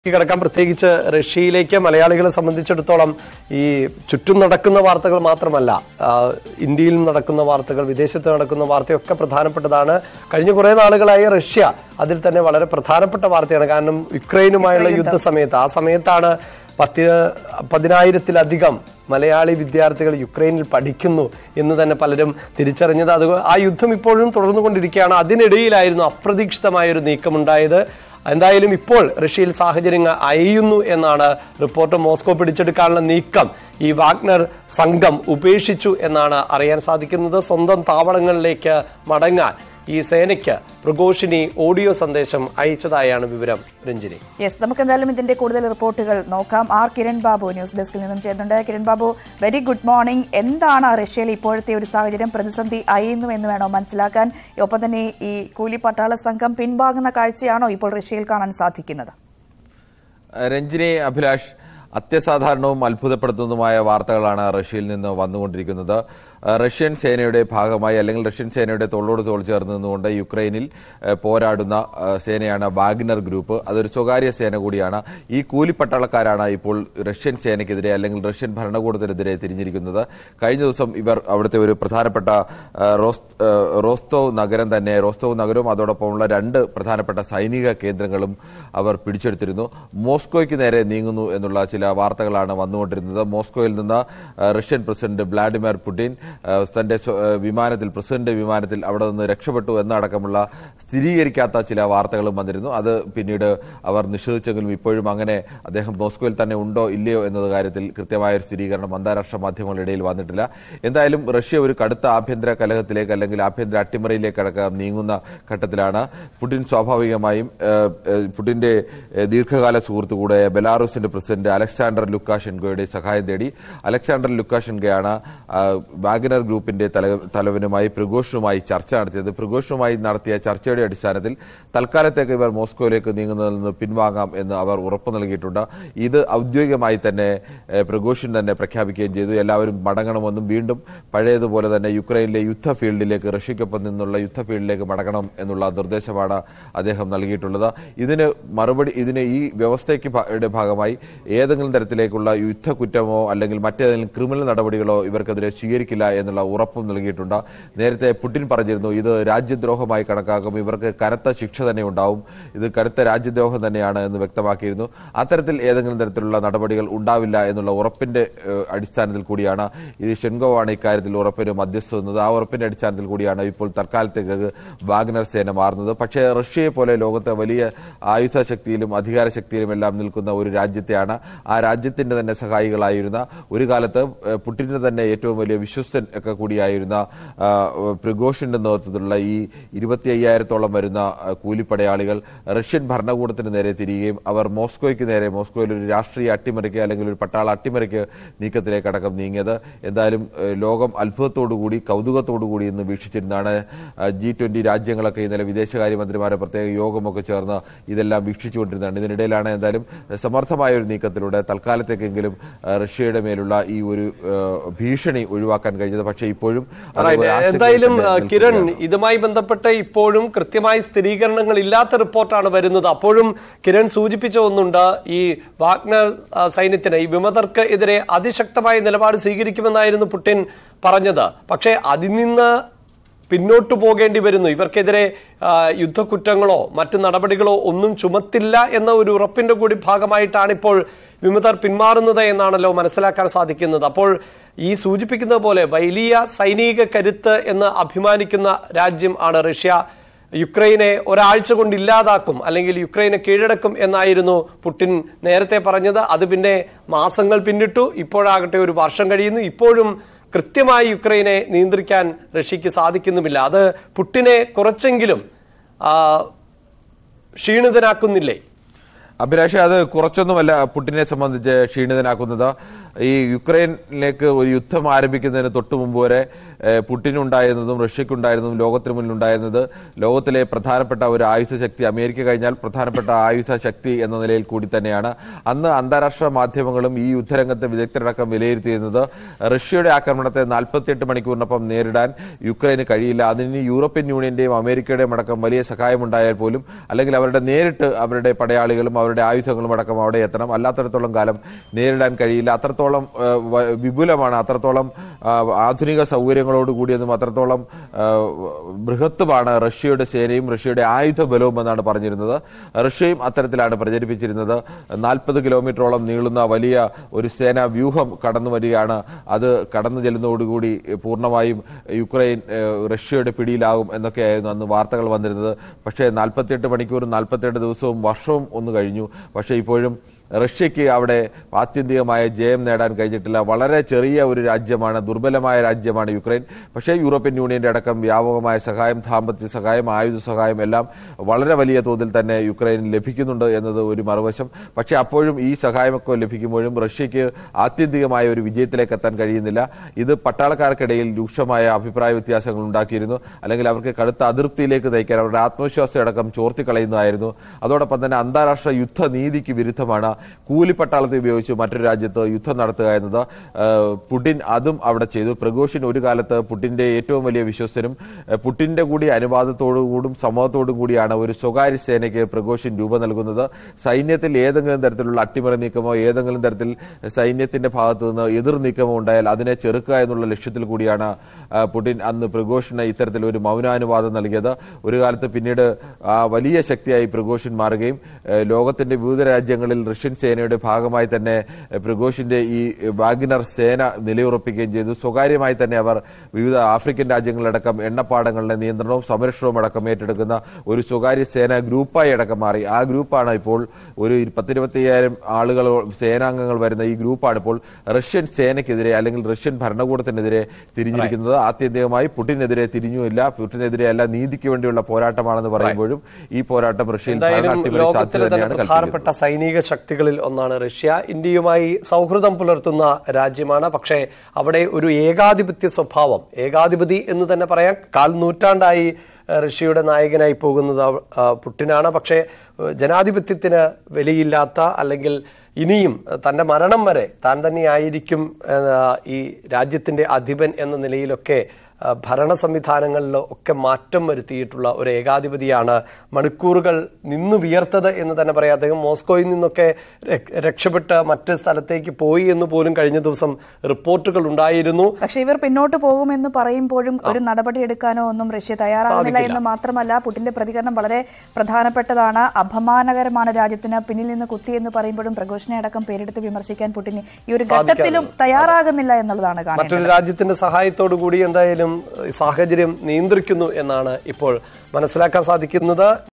കിടക്കാൻ പ്രത്യേകിച്ച് റഷ്യയിലേക്ക് മലയാളികളെ സംബന്ധിച്ചിടത്തോളം ഈ ചുറ്റും നടക്കുന്ന വാർത്തകൾ മാത്രമല്ല ആ, ഇന്ത്യയിൽ നടക്കുന്ന വാർത്തകൾ വിദേശത്ത് നടക്കുന്ന വാർത്തയൊക്കെ പ്രധാനപ്പെട്ടതാണ് കഴിഞ്ഞ കുറെ നാളുകളായി റഷ്യ അതിൽ തന്നെ വളരെ പ്രധാനപ്പെട്ട വാർത്തയാണ് കാരണം യുക്രൈനുമായുള്ള യുദ്ധ സമയത്ത് ആ സമയത്താണ് പത്തി പതിനായിരത്തിലധികം മലയാളി വിദ്യാർത്ഥികൾ യുക്രൈനിൽ പഠിക്കുന്നു എന്ന് തന്നെ പലരും തിരിച്ചറിഞ്ഞത് അത് ആ യുദ്ധം ഇപ്പോഴും തുടർന്നുകൊണ്ടിരിക്കുകയാണ് അതിനിടയിലായിരുന്നു അപ്രതീക്ഷിതമായ ഒരു നീക്കമുണ്ടായത് എന്തായാലും ഇപ്പോൾ റഷ്യയിൽ സാഹചര്യങ്ങൾ അയയുന്നു എന്നാണ് റിപ്പോർട്ട് മോസ്കോ പിടിച്ചെടുക്കാനുള്ള നീക്കം ഈ വാഗ്നർ സംഘം ഉപേക്ഷിച്ചു എന്നാണ് അറിയാൻ സാധിക്കുന്നത് സ്വന്തം താവളങ്ങളിലേക്ക് മടങ്ങാൻ ഈ സേനയ്ക്ക് പ്രഘോഷിനി ഓഡിയോ സന്ദേശം അയച്ചതായാണ് വിവരം രഞ്ജിനി യെസ് നമുക്ക് എന്തായാലും ഇതിന്റെ കൂടുതൽ റിപ്പോർട്ടുകൾ നോക്കാം ആർ കിരൺ ബാബു ന്യൂസ് ഡെസ്കിൽ നിന്നും ചേരുന്നുണ്ട് Kiran Babu very good morning എന്താണ് റഷ്യയിൽ ഇപ്പോഴത്തെ ഒരു സാഹചര്യം പ്രതിസന്ധി അയയുന്നു എന്ന് വേണോ മനസ്സിലാക്കാൻ ഒപ്പം തന്നെ ഈ കൂലി പട്ടാള സംഘം പിൻവാങ്ങുന്ന കാഴ്ചയാണോ ഇപ്പോൾ റഷ്യയിൽ കാണാൻ സാധിക്കുന്നത് രഞ്ജിനി അഭിലാഷ് അത്യസാധാരണവും അത്ഭുതപ്പെടുത്തുന്നതുമായ വാർത്തകളാണ് റഷ്യയിൽ നിന്ന് വന്നുകൊണ്ടിരിക്കുന്നത് ഏഹ് റഷ്യൻ സേനയുടെ ഭാഗമായി അല്ലെങ്കിൽ റഷ്യൻ സേനയുടെ തോളോട് തോൾ ചേർന്ന് നിന്നുകൊണ്ട് യുക്രൈനിൽ ഏഹ് പോരാടുന്ന ഏഹ് സേനയാണ് വാഗ്നർ ഗ്രൂപ്പ് അതൊരു സ്വകാര്യ സേന കൂടിയാണ് ഈ കൂലിപ്പട്ടാളക്കാരാണ് ഇപ്പോൾ റഷ്യൻ സേനയ്ക്കെതിരെ അല്ലെങ്കിൽ റഷ്യൻ ഭരണകൂടത്തിനെതിരെ തിരിഞ്ഞിരിക്കുന്നത് കഴിഞ്ഞ ദിവസം ഇവർ അവിടുത്തെ ഒരു പ്രധാനപ്പെട്ട ഏഹ് റോസ് ഏഹ് റോസ്തോവ് നഗരം തന്നെ റോസ്തോവ് നഗരവും അതോടൊപ്പമുള്ള രണ്ട് പ്രധാനപ്പെട്ട സൈനിക കേന്ദ്രങ്ങളും അവർ പിടിച്ചെടുത്തിരുന്നു മോസ്കോയ്ക്ക് നേരെ നീങ്ങുന്നു എന്നുള്ള ചില വാർത്തകളാണ് വന്നുകൊണ്ടിരുന്നത് മോസ്കോയിൽ നിന്ന് ഏഹ് റഷ്യൻ പ്രസിഡന്റ് വ്ളാഡിമിർ പുടിൻ ഏഹ് തന്റെ സ്വ- ഏഹ് വിമാനത്തിൽ പ്രസിഡന്റ് വിമാനത്തിൽ അവിടെ നിന്ന് രക്ഷപ്പെട്ടു എന്നടക്കമുള്ള സ്ഥിരീകരിക്കാത്ത ചില വാർത്തകളും വന്നിരുന്നു അത് പിന്നീട് അവർ നിഷേധിച്ചെങ്കിലും ഇപ്പോഴും അങ്ങനെ അദ്ദേഹം മോസ്കോയിൽ തന്നെ ഉണ്ടോ ഇല്ലയോ എന്നത് കാര്യത്തിൽ കൃത്യമായ ഒരു സ്ഥിരീകരണം അന്താരാഷ്ട്ര മാധ്യമങ്ങളുടെ ഇടയിൽ വന്നിട്ടില്ല എന്തായാലും റഷ്യ ഒരു കടുത്ത ആഭ്യന്തര കലഹത്തിലേക്ക് അല്ലെങ്കിൽ ആഭ്യന്തര അട്ടിമറിയിലേക്ക് അടക്കം നീങ്ങുന്ന ഘട്ടത്തിലാണ് പുടിൻ സ്വാഭാവികമായും ഏഹ്, ഏഹ്, പുടിന്റെ ഏഹ്, ദീർഘകാല സുഹൃത്തു കൂടെ ബെലാറൂസിന്റെ പ്രസിഡന്റ് അലക്സാണ്ടർ ലുക്കാഷെൻകോയുടെ സഹായം തേടി അലക്സാണ്ടർ ലുക്കാഷെൻകയാണ് ആ, വാഗ്നർ ഗ്രൂപ്പിന്റെ തല- തലവനുമായി പ്രിഗോഷനുമായി ചർച്ച നടത്തിയത് പ്രിഗോഷനുമായി നടത്തിയ ചർച്ചയുടെ അടിസ്ഥാനത്തിൽ തൽക്കാലത്തേക്ക് ഇവർ മോസ്കോയിലേക്ക് നീങ്ങുന്നതിൽ നിന്ന് പിൻവാങ്ങാം എന്ന് അവർ ഉറപ്പു നൽകിയിട്ടുണ്ട് ഇത് ഔദ്യോഗികമായി തന്നെ ഏഹ്, പ്രിഗോഷൻ തന്നെ പ്രഖ്യാപിക്കുകയും ചെയ്തു എല്ലാവരും മടങ്ങണമെന്നും വീണ്ടും പഴയതുപോലെ തന്നെ യുക്രൈനിലെ യുദ്ധ ഫീൽഡിലേക്ക് റഷ്യക്കൊപ്പം നിന്നുള്ള യുദ്ധ ഫീൽഡിലേക്ക് മടങ്ങണം എന്നുള്ള നിർദ്ദേശമാണ് അദ്ദേഹം നൽകിയിട്ടുള്ളത് ഇതിന് മറുപടി ഇതിന് ഈ വ്യവസ്ഥയ്ക്ക് ഭ- യുടെ ഭാഗമായി ഏതെങ്കിലും തരത്തിലേക്കുള്ള യുദ്ധക്കുറ്റമോ അല്ലെങ്കിൽ മറ്റേതെങ്കിലും ക്രിമിനൽ നടപടികളോ ഇവർക്കെതിരെ സ്വീകരിക്കില്ല എന്നുള്ള ഉറപ്പും നൽകിയിട്ടുണ്ട് നേരത്തെ പുടിൻ പറഞ്ഞിരുന്നു ഇത് രാജ്യദ്രോഹമായി കണക്കാക്കും ഇവർക്ക് കനത്ത ശിക്ഷ തന്നെ ഉണ്ടാവും ഇത് കനത്ത രാജ്യദ്രോഹം തന്നെയാണ് എന്ന് വ്യക്തമാക്കിയിരുന്നു അത്തരത്തിൽ ഏതെങ്കിലും തരത്തിലുള്ള നടപടികൾ ഉണ്ടാവില്ല എന്നുള്ള ഉറപ്പിന്റെ ഏഹ്, അടിസ്ഥാനത്തിൽ കൂടിയാണ് ഇത് ഷെൻഗോവാണ് ഇക്കാര്യത്തിൽ ഉറപ്പിന് മധ്യസ്ഥ നിന്നത് ആ ഉറപ്പിന്റെ അടിസ്ഥാനത്തിൽ കൂടിയാണ് ഇപ്പോൾ തൽക്കാലത്തേക്ക് വാഗ്നർ സേന മാറുന്നത് പക്ഷേ റഷ്യയെ പോലെ ലോകത്തെ വലിയ ആയുധ ശക്തിയിലും അധികാര ശക്തിയിലും എല്ലാം നിൽക്കുന്ന ഒരു രാജ്യത്തെയാണ് ആ രാജ്യത്തിന്റെ തന്നെ സഹായികളായിരുന്ന ഒരു കാലത്ത് ഏഹ്, പുടിന്റെ തന്നെ ഏറ്റവും വലിയ വിശ്വസ്തൻ ഒക്കെ കൂടിയായിരുന്ന ആ, പ്രിഗോഷിന്റെ നേതൃത്വത്തിലുള്ള ഈ ഇരുപത്തി അയ്യായിരത്തോളം വരുന്ന ആ, കൂലിപ്പടയാളികൾ റഷ്യൻ ഭരണകൂടത്തിന് നേരെ തിരിയുകയും അവർ മോസ്കോയ്ക്ക് നേരെ മോസ്കോയിൽ ഒരു രാഷ്ട്രീയ അട്ടിമറിക്ക് അല്ലെങ്കിൽ ഒരു പട്ടാള അട്ടിമറിക്ക് നീക്കത്തിലേക്ക് അടക്കം നീങ്ങിയത് എന്തായാലും ഏഹ്, ലോകം അത്ഭുതത്തോടുകൂടി കൗതുകത്തോടുകൂടി ഇന്ന് വീക്ഷിച്ചിരുന്നതാണ് ജി ട്വന്റി രാജ്യങ്ങളൊക്കെ ഇന്നലെ വിദേശകാര്യമന്ത്രിമാരെ പ്രത്യേക യോഗമൊക്കെ ചേർന്ന് ഇതെല്ലാം വീക്ഷിച്ചുകൊണ്ടിരുന്നതാണ് ഇതിനിടയിലാണ് എന്തായാലും സമർത്ഥമായ ഒരു നീക്കത്തിലൂടെ തൽക്കാലത്തേക്കെങ്കിലും ഏഹ്, റഷ്യയുടെ മേലുള്ള ഈ ഒരു ഏഹ്, ഭീഷണി ഒഴിവാക്കാൻ കഴിഞ്ഞത് പക്ഷേ ഇപ്പോഴും അത് Right. ഒരു ആശങ്കയിൽ എന്തായാലും തന്നെ ആ, കിരൺ നിൽക്കുകയാണ്. ഇതുമായി ബന്ധപ്പെട്ട് ഇപ്പോഴും കൃത്യമായ സ്ഥിരീകരണങ്ങൾ ഇല്ലാത്ത റിപ്പോർട്ടാണ് വരുന്നത് അപ്പോഴും കിരൺ സൂചിപ്പിച്ച ഒന്നുണ്ട് ഈ വാഗ്നർ ആ, സൈന്യത്തിന് ഈ വിമതർക്ക് എതിരെ അതിശക്തമായ നിലപാട് സ്വീകരിക്കുമെന്നായിരുന്നു പുടിൻ പറഞ്ഞത് പക്ഷേ അതിൽ നിന്ന് പിന്നോട്ടു പോകേണ്ടി വരുന്നു ഇവർക്കെതിരെ ആ, യുദ്ധക്കുറ്റങ്ങളോ മറ്റു നടപടികളോ ഒന്നും ചുമത്തില്ല എന്ന ഒരു ഉറപ്പിന്റെ കൂടി ഭാഗമായിട്ടാണ് ഇപ്പോൾ വിമതർ പിന്മാറുന്നത് എന്നാണല്ലോ മനസ്സിലാക്കാൻ സാധിക്കുന്നത് അപ്പോൾ ഈ സൂചിപ്പിക്കുന്നത് പോലെ വലിയ സൈനിക കരുത്ത് എന്ന് അഭിമാനിക്കുന്ന രാജ്യം ആണ് റഷ്യ യുക്രൈനെ ഒരാഴ്ച കൊണ്ട് ഇല്ലാതാക്കും അല്ലെങ്കിൽ യുക്രൈനെ കീഴടക്കും എന്നായിരുന്നു പുടിൻ നേരത്തെ പറഞ്ഞത് അത് പിന്നെ മാസങ്ങൾ പിന്നിട്ടു ഇപ്പോഴാകട്ടെ ഒരു വർഷം കഴിയുന്നു ഇപ്പോഴും കൃത്യമായി യുക്രൈനെ നിയന്ത്രിക്കാൻ റഷ്യക്ക് സാധിക്കുന്നുമില്ല അത് പുട്ടിനെ കുറച്ചെങ്കിലും ആ, ക്ഷീണിതനാക്കുന്നില്ലേ അഭിലാഷ അത് കുറച്ചൊന്നുമല്ല പുടിനെ സംബന്ധിച്ച് ക്ഷീണിതനാക്കുന്നത് ഈ യുക്രൈനിലേക്ക് ഒരു യുദ്ധം ആരംഭിക്കുന്നതിന് തൊട്ടു മുമ്പ് വരെ ഏഹ്, പുടിനുണ്ടായിരുന്നതും റഷ്യക്കുണ്ടായിരുന്നതും ലോകത്തിന് മുന്നിലുണ്ടായിരുന്നത് ലോകത്തിലെ പ്രധാനപ്പെട്ട ഒരു ആയുധ ശക്തി അമേരിക്ക കഴിഞ്ഞാൽ പ്രധാനപ്പെട്ട ആയുധ ശക്തി എന്ന നിലയിൽ കൂടി തന്നെയാണ് അന്ന് അന്താരാഷ്ട്ര മാധ്യമങ്ങളും ഈ യുദ്ധരംഗത്തെ വിദഗ്ധരടക്കം വിലയിരുത്തിയിരുന്നത് റഷ്യയുടെ ആക്രമണത്തെ നാൽപ്പത്തിയെട്ട് മണിക്കൂറിനൊപ്പം നേരിടാൻ യുക്രൈന് കഴിയില്ല അതിന് യൂറോപ്യൻ യൂണിയന്റെയും അമേരിക്കയുടെയും അടക്കം വലിയ സഹായമുണ്ടായാൽ പോലും അല്ലെങ്കിൽ അവരുടെ നേരിട്ട് അവരുടെ പടയാളികളും അവരുടെ ആയുധങ്ങളും അടക്കം അവിടെ എത്തണം അല്ലാത്തടത്തോളം കാലം നേരിടാൻ കഴിയില്ല അത്രത്തോളം ആ, വ- വിപുലമാണ് അത്രത്തോളം ആ, ആധുനിക സൗകര്യങ്ങളോട് കൂടിയതും അത്രത്തോളം ആ, ബൃഹത്തുമാണ് റഷ്യയുടെ സേനയും റഷ്യയുടെ ആയുധ ബലവും എന്നാണ് പറഞ്ഞിരുന്നത് റഷ്യയും അത്തരത്തിലാണ് പ്രചരിപ്പിച്ചിരുന്നത് നാൽപ്പത് കിലോമീറ്ററോളം നീളുന്ന വലിയ ഒരു സേനാ വ്യൂഹം കടന്നു വരികയാണ് അത് കടന്നു ചെല്ലുന്നതോടുകൂടി പൂർണ്ണമായും യുക്രൈൻ ഏഹ്, റഷ്യയുടെ പിടിയിലാകും എന്നൊക്കെയായിരുന്നു അന്ന് വാർത്തകൾ വന്നിരുന്നത് പക്ഷേ നാൽപ്പത്തിയെട്ട് മണിക്കൂറും നാൽപ്പത്തിയെട്ട് ദിവസവും വർഷവും ഒന്ന് കഴിഞ്ഞു പക്ഷേ ഇപ്പോഴും റഷ്യയ്ക്ക് അവിടെ ആത്യന്തികമായ ജയം നേടാൻ കഴിഞ്ഞിട്ടില്ല വളരെ ചെറിയ ഒരു രാജ്യമാണ് ദുർബലമായ രാജ്യമാണ് യുക്രൈൻ പക്ഷേ യൂറോപ്യൻ യൂണിയന്റെ അടക്കം വ്യാപകമായ സഹായം സാമ്പത്തിക സഹായം ആയുധ സഹായം എല്ലാം വളരെ വലിയ തോതിൽ തന്നെ യുക്രൈനിൽ ലഭിക്കുന്നുണ്ട് എന്നത് ഒരു മറുവശം പക്ഷേ അപ്പോഴും ഈ സഹായമൊക്കെ ലഭിക്കുമ്പോഴും റഷ്യയ്ക്ക് ആത്യന്തികമായ ഒരു വിജയത്തിലേക്ക് എത്താൻ കഴിയുന്നില്ല ഇത് പട്ടാളക്കാർക്കിടയിൽ രൂക്ഷമായ അഭിപ്രായ വ്യത്യാസങ്ങൾ ഉണ്ടാക്കിയിരുന്നു അല്ലെങ്കിൽ അവർക്ക് കടുത്ത അതിർത്തിയിലേക്ക് നയിക്കാൻ അവരുടെ ആത്മവിശ്വാസം അടക്കം ചോർത്തിക്കളയുന്നതായിരുന്നു അതോടൊപ്പം തന്നെ അന്താരാഷ്ട്ര യുദ്ധനീതിക്ക് വിരുദ്ധമാണ് കൂലിപ്പട്ടാളത്തെ ഉപയോഗിച്ച് മറ്റൊരു രാജ്യത്ത് യുദ്ധം നടത്തുക എന്നത് ആ, പുടിൻ അതും അവിടെ ചെയ്തു പ്രഗോഷിൻ ഒരു കാലത്ത് പുടിന്റെ ഏറ്റവും വലിയ വിശ്വസ്തനും ആ, പുടിന്റെ കൂടി അനുവാദത്തോടുകൂടും സമ്മതത്തോടും കൂടിയാണ് ഒരു സ്വകാര്യ സേനയ്ക്ക് പ്രഗോഷിൻ രൂപം നൽകുന്നത് സൈന്യത്തിൽ ഏതെങ്കിലും തരത്തിലുള്ള അട്ടിമറി നീക്കമോ ഏതെങ്കിലും തരത്തിൽ സൈന്യത്തിന്റെ ഭാഗത്തു നിന്ന് എതിർ നീക്കമോ ഉണ്ടായാൽ അതിനെ ചെറുക്കുക എന്നുള്ള ലക്ഷ്യത്തിൽ കൂടിയാണ് ആ, പുടിൻ അന്ന് പ്രഗോഷിന് ഇത്തരത്തിൽ ഒരു മൗനാനുവാദം നൽകിയത് ഒരു കാലത്ത് പിന്നീട് ആ വലിയ ശക്തിയായി പ്രഗോഷിൻ മാറുകയും ഏഹ്, ലോകത്തിന്റെ വിവിധ രാജ്യങ്ങളിൽ റഷ്യൻ സേനയുടെ ഭാഗമായി തന്നെ ഏഹ്, പ്രഗോഷിന്റെ ഈ വാഗ്നർ സേന നിലയുറപ്പിക്കുകയും ചെയ്തു സ്വകാര്യമായി തന്നെ അവർ വിവിധ ആഫ്രിക്കൻ രാജ്യങ്ങളിലടക്കം എണ്ണപ്പാടങ്ങളുടെ നിയന്ത്രണവും സംരക്ഷണവും അടക്കം ഏറ്റെടുക്കുന്ന ഒരു സ്വകാര്യ സേന ഗ്രൂപ്പായി അടക്കം മാറി ആ ഗ്രൂപ്പാണ് ഇപ്പോൾ ഒരു പത്തിരുപത്തിയ്യായിരം ആളുകൾ സേനാംഗങ്ങൾ വരുന്ന ഈ ഗ്രൂപ്പാണ് ഇപ്പോൾ റഷ്യൻ സേനയ്ക്കെതിരെ അല്ലെങ്കിൽ റഷ്യൻ ഭരണകൂടത്തിനെതിരെ തിരിഞ്ഞിരിക്കുന്നത് ആത്യന്തികമായി പുടിനെതിരെ തിരിഞ്ഞുമില്ല പുടിനെതിരെ അല്ല നീതിക്ക് വേണ്ടിയുള്ള പോരാട്ടമാണെന്ന് പറയുമ്പോഴും ഈ പോരാട്ടം റഷ്യയിൽ ഭരണ എന്തായാലും അട്ടിമറി സാധ്യത ലോകത്തിലെ തന്നെ തന്നെയാണ് പ്രധാനപ്പെട്ട കൽപ്പിക്കുന്നത് സൈനിക ശക്തികളിൽ ഒന്നാണ് റഷ്യ ഇന്ത്യയുമായി സൗഹൃദം പുലർത്തുന്ന രാജ്യമാണ് പക്ഷേ അവിടെ ഒരു ഏകാധിപത്യ സ്വഭാവം ഏകാധിപതി എന്ന് തന്നെ പറയാം കാൽ നൂറ്റാണ്ടായി ഏഹ്, റഷ്യയുടെ നായകനായി പോകുന്നത് അവ- ആ, പുട്ടിനാണ് പക്ഷേ ഏഹ്, ജനാധിപത്യത്തിന് വിലയില്ലാത്ത അല്ലെങ്കിൽ ഇനിയും ഏഹ്, തന്റെ മരണം വരെ താൻ തന്നെയായിരിക്കും ഏഹ്, ഈ രാജ്യത്തിന്റെ അധിപൻ എന്ന നിലയിലൊക്കെ ആ, ഭരണ സംവിധാനങ്ങളിൽ ഒക്കെ മാറ്റം വരുത്തിയിട്ടുള്ള ഒരു ഏകാധിപതിയാണ് മണിക്കൂറുകൾ നിന്നു വിയർത്തത് എന്ന് തന്നെ പറയാം അദ്ദേഹം മോസ്കോയിൽ നിന്നൊക്കെ രക്ഷ- രക്ഷപ്പെട്ട് മറ്റ് സ്ഥലത്തേക്ക് പോയി എന്ന് പോലും കഴിഞ്ഞ ദിവസം റിപ്പോർട്ടുകൾ ഉണ്ടായിരുന്നു പക്ഷെ ഇവർ പിന്നോട്ട് പോകുമെന്ന് പറയുമ്പോഴും ഒരു നടപടി എടുക്കാനോ ഒന്നും റഷ്യ തയ്യാറാകുന്നില്ല സാധിക്കില്ല. എന്ന് മാത്രമല്ല പുടിന്റെ പ്രതികരണം വളരെ പ്രധാനപ്പെട്ടതാണ് അപമാനകരമാണ് രാജ്യത്തിന് പിന്നിൽ നിന്ന് കുത്തി എന്ന് പറയുമ്പോഴും പ്രഘോഷനെ അടക്കം പേരെടുത്ത് വിമർശിക്കാൻ പുടിന് ഈ ഒരു ഘട്ടത്തിലും തയ്യാറാകുന്നില്ല എന്നുള്ളതാണ് കാണേണ്ടത് മറ്റൊരു രാജ്യത്തിന്റെ സഹായത്തോടു കൂടി എന്തായാലും ഏഹ്, സാഹചര്യം നിയന്ത്രിക്കുന്നു എന്നാണ് ഇപ്പോൾ മനസ്സിലാക്കാൻ സാധിക്കുന്നത്